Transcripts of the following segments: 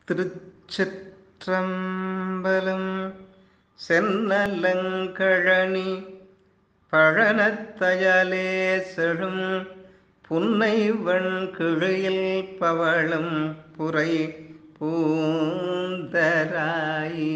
திருச்சிற்றம்பலம் சென்னலங்கழனி பழனத்தயலே செழும் புன்னை கிழியில் பவளம் புரை பூந்தராயி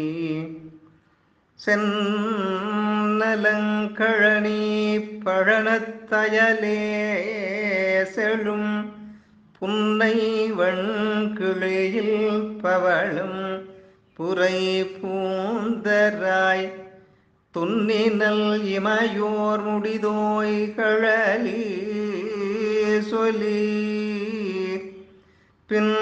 சென்னலங்கழனி பழனத்தயலே செழும் புன்னை கிழியில் பவளம் புரை பூந்தராய் துன்னினல் இமையோர் முடிதோய் கழலி சொல்லி பின்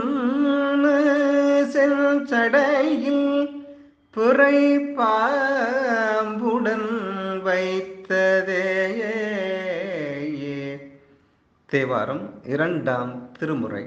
செஞ்சடையில் புரை பாம்புடன் வைத்ததே தேவாரம் இரண்டாம் திருமுறை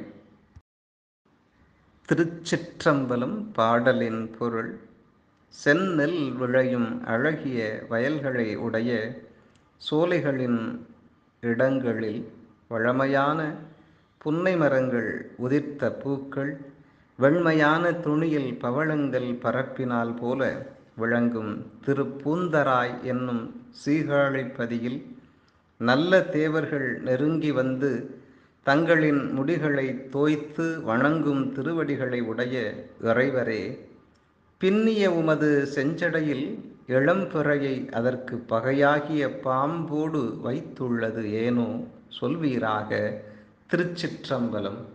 திருச்சிற்றம்பலம் பாடலின் பொருள் செந்நெல் விளையும் அழகிய வயல்களை உடைய சோலைகளின் இடங்களில் வழமையான புன்னை மரங்கள் உதிர்த்த பூக்கள் வெண்மையான துணியில் பவளங்கள் பரப்பினால் போல விளங்கும் திருப்பூந்தராய் என்னும் சீகாழிப்பதியில் நல்ல தேவர்கள் நெருங்கி வந்து தங்களின் முடிகளை தோய்த்து வணங்கும் திருவடிகளை உடைய இறைவரே பின்னிய உமது செஞ்சடையில் இளம்பிறையை அதற்கு பகையாகிய பாம்போடு வைத்துள்ளது ஏனோ சொல்வீராக திருச்சிற்றம்பலம்